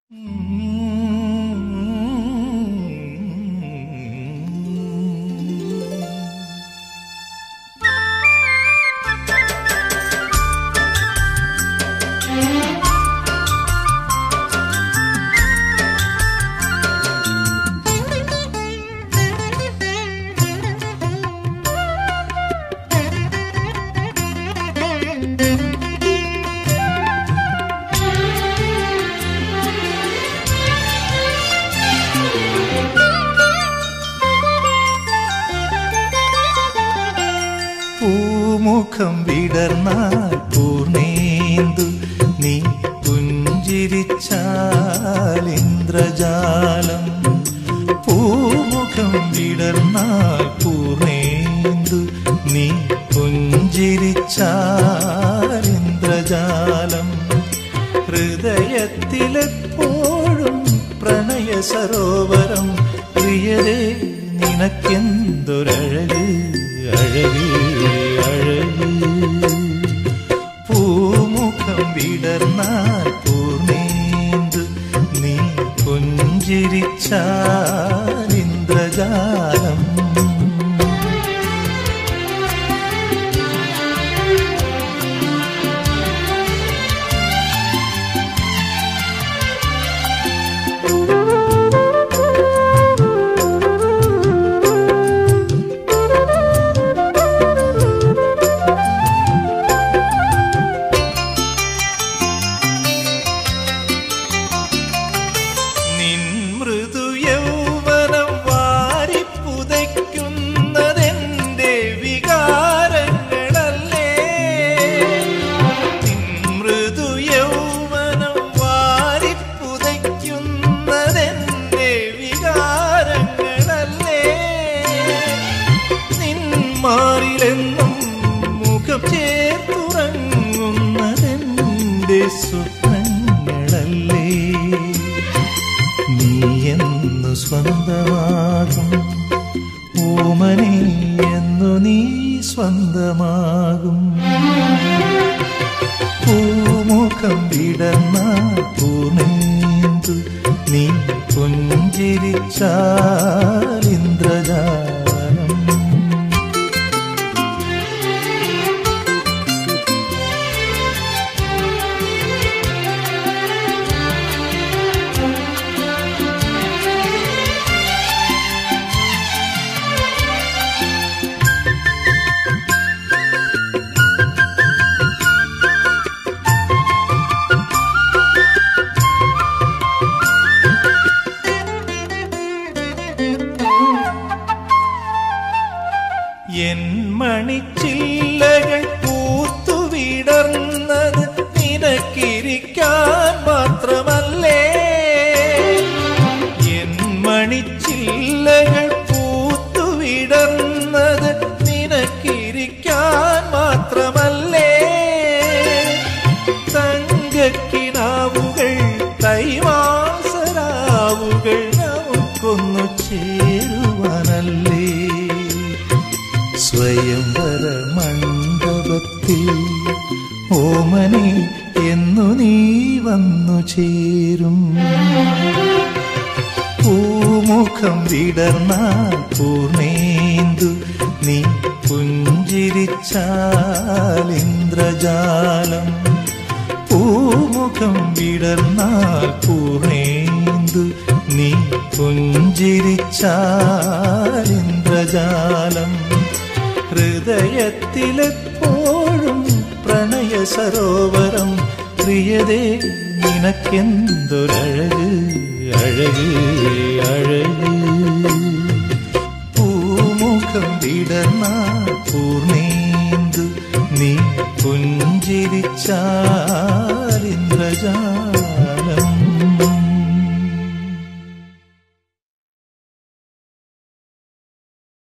പൂമുഖം വിടർന്നാൽ പൂർണേന്ദു നീ പുഞ്ചിരിച്ചാൽ ഇന്ദ്രജാലം പൂമുഖം വിടർന്നാൽ പൂർണേന്ദു നീ പുഞ്ചിരിച്ചാൽ ഇന്ദ്രജാലം ഹൃദയത്തിലെപ്പോഴും പ്രണയ സരോവരം പ്രിയരേ നിനക്കെന്തൊരഴക് അഴക് അഴക് പൂമുഖം വിടർന്നാൽ പൂർണേന്ദു നീ പുഞ്ചിരിച്ചാൽ ഇന്ദ്രജാലം നിൻ മൃദു യൗവനം വാരിപ്പുതയ്ക്കുന്നതെന്റെ വികാരങ്ങളല്ലേ നിൻ മൃദു യൗവനം വാരിപ്പുതയ്ക്കുന്നതെന്റെ വികാരങ്ങളല്ലേ നിൻ മാറിലെന്നും മുഖം ചേർത്തുറങ്ങുന്നതെന്റെ സ്വപ്നങ്ങളല്ലേ നീ എന്നു സ്വന്തമാകും ഓമനെ എന്നു നീ സ്വന്തമാകും പൂമുഖം വിടർന്ന പൂർണേന്ദു നീ പുഞ്ചിരിച്ചാൽ ഇന്ദ്രജാലം എൻ മണിച്ചില്ലകൾ പൂത്തുവിടർന്നത് നിനക്കിരിക്കാൻ മാത്രമല്ലേ എൻ മണിച്ചില്ലകൾ പൂത്തുവിടർന്നത് നിനക്കിരിക്കാൻ മാത്രമല്ലേ തങ്കക്കിനാവുകൾ തൈവാസരാവുകൾ നമുക്കൊന്നു ചേരുവാനല്ലേ സ്വയംവര മണ്ഡപത്തിൽ ഓമനെ എന്നു നീ വന്നു ചേരും പൂമുഖം വിടർന്നാൽ പൂർണേന്ദു നീ പുഞ്ചിരിച്ചാൽ ഇന്ദ്രജാലം പൂമുഖം വിടർന്നാൽ പൂർണേന്ദു നീ പുഞ്ചിരിച്ചാൽ ഇന്ദ്രജാലം ഹൃദയത്തിലെപ്പോഴും പ്രണയ സരോവരം പ്രിയതേ നിനക്കെന്തൊരഴക് അഴക് അഴക് പൂമുഖം വിടർന്ന പൂർണേന്ദു നീ പുഞ്ചിരിച്ചാൽ ഇന്ദ്രജാലം